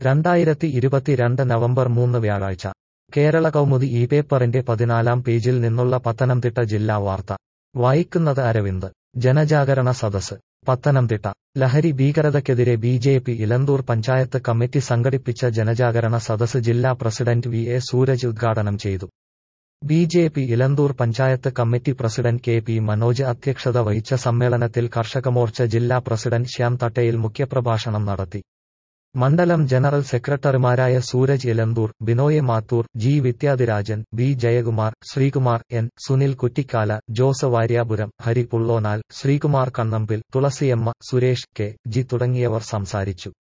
രണ്ടായിരത്തി ഇരുപത്തിരണ്ട് നവംബർ മൂന്ന് വ്യാഴാഴ്ച കേരള കൗമുദി ഈ പേപ്പറിന്റെ പതിനാലാം പേജിൽ നിന്നുള്ള പത്തനംതിട്ട ജില്ലാ വാർത്ത വായിക്കുന്നത് അരവിന്ദ് ജനജാഗരണ സദസ് പത്തനംതിട്ട ലഹരി ഭീകരതയ്ക്കെതിരെ B J P Elanthoor panchayat committee സംഘടിപ്പിച്ച ജനജാഗരണ സദസ് ജില്ലാ പ്രസിഡന്റ് വി എ സൂരജ് ഉദ്ഘാടനം ചെയ്തു B J P Elanthoor panchayat committee president K P Manoj അധ്യക്ഷത വഹിച്ച സമ്മേളനത്തിൽ കർഷകമോർച്ച ജില്ലാ പ്രസിഡന്റ് ശ്യാം തട്ടയിൽ മുഖ്യപ്രഭാഷണം നടത്തി മണ്ഡലം ജനറൽ സെക്രട്ടറിമാരായ Sooraj Elanthoor Binoy Mathoor G Vidyadhirajan B Jayakumar Sreekumar N Sunil Kuttikkala Jose Variyapuram Hari Pullonal Sreekumar Kannambil Thulasiyamma Suresh K G തുടങ്ങിയവർ സംസാരിച്ചു